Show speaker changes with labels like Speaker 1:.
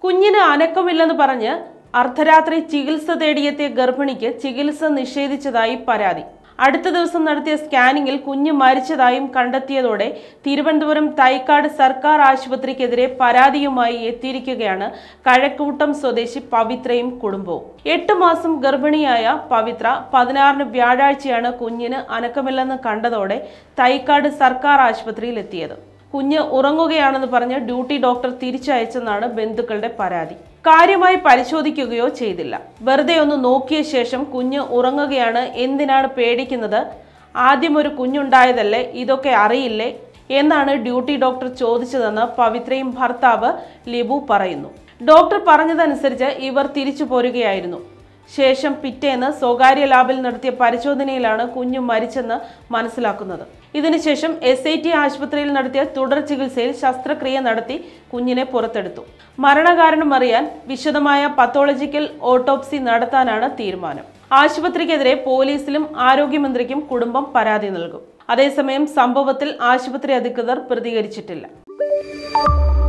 Speaker 1: കുഞ്ഞിന് അനക്കമില്ലെന്ന് പറഞ്ഞ് അർദ്ധരാത്രി ചികിത്സ തേടിയെത്തിയ ഗർഭിണിക്ക് ചികിത്സ നിഷേധിച്ചതായി പരാതി അടുത്ത ദിവസം നടത്തിയ സ്കാനിങ്ങിൽ കുഞ്ഞ് മരിച്ചതായും കണ്ടെത്തിയതോടെ തിരുവനന്തപുരം തൈക്കാട് സർക്കാർ ആശുപത്രിക്കെതിരെ പരാതിയുമായി എത്തിയിരിക്കുകയാണ് കഴക്കൂട്ടം സ്വദേശി പവിത്രയും കുടുംബവും എട്ട് മാസം ഗർഭിണിയായ പവിത്ര പതിനാറിന് വ്യാഴാഴ്ചയാണ് കുഞ്ഞിന് അനക്കമില്ലെന്ന് കണ്ടതോടെ തൈക്കാട് സർക്കാർ ആശുപത്രിയിൽ എത്തിയത് കുഞ്ഞ് ഉറങ്ങുകയാണെന്ന് പറഞ്ഞ് ഡ്യൂട്ടി ഡോക്ടർ തിരിച്ചയച്ചെന്നാണ് ബന്ധുക്കളുടെ പരാതി കാര്യമായി പരിശോധിക്കുകയോ ചെയ്തില്ല വെറുതെ ഒന്ന് നോക്കിയ ശേഷം കുഞ്ഞ് ഉറങ്ങുകയാണ് എന്തിനാണ് പേടിക്കുന്നത് ആദ്യം ഒരു കുഞ്ഞുണ്ടായതല്ലേ ഇതൊക്കെ അറിയില്ലേ എന്നാണ് ഡ്യൂട്ടി ഡോക്ടർ ചോദിച്ചതെന്ന് പവിത്രയും ഭർത്താവ് ലിബു പറയുന്നു ഡോക്ടർ പറഞ്ഞതനുസരിച്ച് ഇവർ തിരിച്ചു പോരുകയായിരുന്നു ശേഷം പിറ്റേന്ന് സ്വകാര്യ ലാബിൽ നടത്തിയ പരിശോധനയിലാണ് കുഞ്ഞു മരിച്ചെന്ന് മനസ്സിലാക്കുന്നത് ഇതിനുശേഷം എസ് ഐ ടി ആശുപത്രിയിൽ നടത്തിയ തുടർ ചികിത്സയിൽ ശസ്ത്രക്രിയ നടത്തി കുഞ്ഞിനെ പുറത്തെടുത്തു മരണകാരണം അറിയാൻ വിശദമായ പത്തോളജിക്കൽ ഓട്ടോപ്സി നടത്താനാണ് തീരുമാനം ആശുപത്രിക്കെതിരെ പോലീസിലും ആരോഗ്യമന്ത്രിക്കും കുടുംബം പരാതി നൽകും അതേസമയം സംഭവത്തിൽ ആശുപത്രി അധികൃതർ പ്രതികരിച്ചിട്ടില്ല